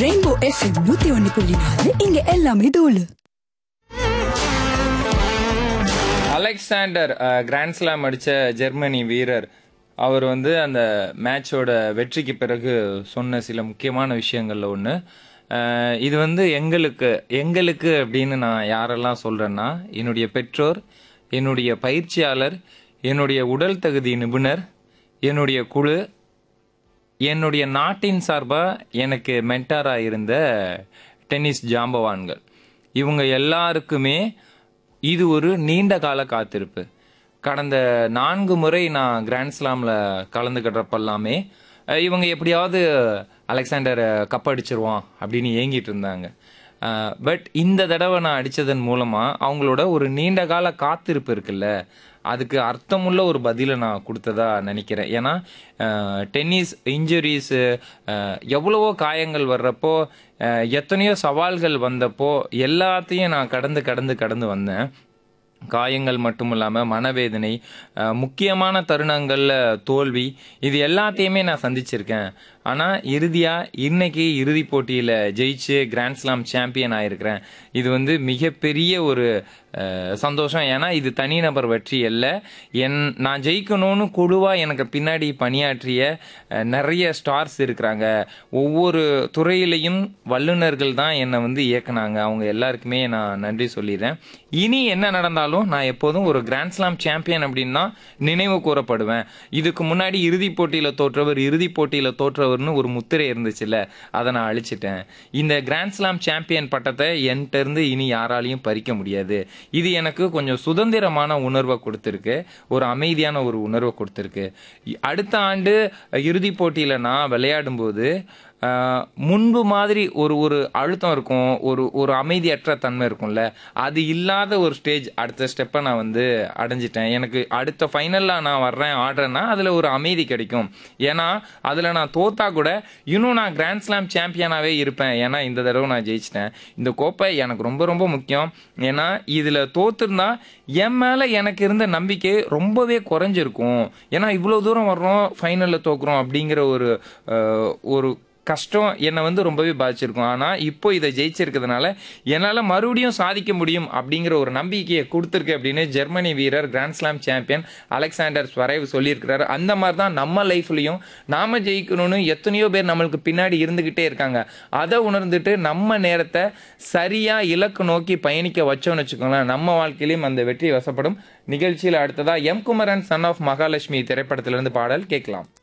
rainbow FM நூத்தி ஒன்னு புள்ளி நாலு இங்க எல்லாமே தோலு அலெக்சாண்டர் கிராண்ட் ஸ்லாம் அடித்த ஜெர்மனி வீரர் அவர் வந்து அந்த மேட்சோட வெற்றிக்கு பிறகு சொன்ன சில முக்கியமான விஷயங்கள்ல ஒன்று இது வந்து எங்களுக்கு எங்களுக்கு அப்படின்னு நான் யாரெல்லாம் சொல்கிறேன்னா என்னுடைய பெற்றோர் என்னுடைய பயிற்சியாளர் என்னுடைய உடல் தகுதி நிபுணர் என்னுடைய குழு என்னுடைய நாட்டின் சார்பாக எனக்கு மென்டாராக இருந்த டென்னிஸ் ஜாம்பவான்கள் இவங்க எல்லாருக்குமே இது ஒரு நீண்ட கால காத்திருப்பு கடந்த நான்கு முறை நான் கிராண்ட் ஸ்லாமில் கலந்துக்கிட்டப்பெல்லாமே அஹ், இவங்க எப்படியாவது அலெக்சாண்டர் கப் அடிச்சிருவான் அப்படின்னு ஏங்கிட்டு இருந்தாங்க பட் இந்த தடவை நான் அடித்ததன் மூலமாக அவங்களோட ஒரு நீண்ட கால காத்திருப்பு இருக்குல்ல அதுக்கு அர்த்தமுள்ள ஒரு பதிலை நான் கொடுத்ததா நினைக்கிறேன் ஏன்னா டென்னிஸ் இன்ஜுரிஸு எவ்வளவோ காயங்கள் வர்றப்போ அஹ், எத்தனையோ சவால்கள் வந்தப்போ எல்லாத்தையும் நான் கடந்து கடந்து கடந்து வந்தேன் காயங்கள் மட்டும் இல்லாமல் மனவேதனை அஹ், முக்கியமான தருணங்களில் தோல்வி இது எல்லாத்தையுமே நான் சந்திச்சிருக்கேன் ஆனால் இறுதியாக இன்னைக்கு இறுதி போட்டியில் ஜெயிச்சு கிராண்ட் ஸ்லாம் சாம்பியன் ஆயிருக்கிறேன் இது வந்து மிகப்பெரிய ஒரு அஹ், சந்தோஷம் ஏன்னா இது தனிநபர் வெற்றி அல்ல என் நான் ஜெயிக்கணும்னு குழுவாக எனக்கு பின்னாடி பணியாற்றிய அஹ், நிறைய ஸ்டார்ஸ் இருக்கிறாங்க ஒவ்வொரு துறையிலையும் வல்லுநர்கள் தான் என்னை வந்து இயக்குனாங்க அவங்க எல்லாருக்குமே நான் நன்றி சொல்லிடுறேன் இனி என்ன நடந்தாலும் நான் எப்போதும் ஒரு கிராண்ட் ஸ்லாம் சாம்பியன் அப்படின்னா நினைவு கூறப்படுவேன் இதுக்கு முன்னாடி இறுதிப் போட்டியில் தோற்றவர் இறுதிப் போட்டியில் தோற்றவர்னு ஒரு முத்திரை இருந்துச்சுல்ல அதை நான் அழிச்சிட்டேன் இந்த கிராண்ட் ஸ்லாம் சாம்பியன் பட்டத்தை என்கிட்ட இருந்து இனி யாராலையும் பறிக்க முடியாது இது எனக்கு கொஞ்சம் சுதந்திரமான உணர்வை கொடுத்துருக்கு ஒரு அமைதியான ஒரு உணர்வை கொடுத்துருக்கு இ- அடுத்த ஆண்டு இறுதிப் போட்டியில் நான் விளையாடும்போது ஆஹ், முன்பு மாதிரி ஒரு ஒரு அழுத்தம் இருக்கும் ஒரு ஒரு அமைதியற்ற தன்மை இருக்கும்ல அது இல்லாத ஒரு ஸ்டேஜ் அடுத்த ஸ்டெப்பை நான் வந்து அடைஞ்சிட்டேன் எனக்கு அடுத்த ஃபைனலில் நான் வர்றேன் ஆடுறேன்னா அதில் ஒரு அமைதி கிடைக்கும் ஏன்னா அதில் நான் தோத்தா கூட இன்னும் நான் கிராண்ட் ஸ்லாம் சாம்பியனாகவே இருப்பேன் ஏன்னா இந்த தடவை நான் ஜெயிச்சிட்டேன் இந்த கோப்பை எனக்கு ரொம்ப ரொம்ப முக்கியம் ஏன்னா இதில் தோத்துருந்தா என் மேலே எனக்கு இருந்த நம்பிக்கை ரொம்பவே குறைஞ்சிருக்கும் ஏன்னா இவ்வளோ தூரம் வர்றோம் ஃபைனலில் தோக்குறோம் அப்படிங்கிற ஒரு அஹ், ஒரு கஷ்டம் என்னை வந்து ரொம்பவே பாதிச்சிருக்கும் ஆனால் இப்போ இதை ஜெயிச்சிருக்கிறதுனால என்னால் மறுபடியும் சாதிக்க முடியும் அப்படிங்கிற ஒரு நம்பிக்கையை கொடுத்துருக்கு அப்படின்னு ஜெர்மனி வீரர் grand slam champion Alexander Zverev சொல்லியிருக்கிறாரு அந்த மாதிரி தான் நம்ம லைஃப்லையும் நாம ஜெயிக்கணும்னு எத்தனையோ பேர் நம்மளுக்கு பின்னாடி இருந்துக்கிட்டே இருக்காங்க அதை உணர்ந்துட்டு நம்ம நேரத்தை சரியாக இலக்கு நோக்கி பயணிக்க வச்சோம்னு வச்சுக்கோங்களேன் நம்ம வாழ்க்கையிலையும் அந்த வெற்றி வசப்படும் நிகழ்ச்சியில் அடுத்ததா M Kumaran son of Mahalakshmi திரைப்படத்திலிருந்து பாடல் கேட்கலாம்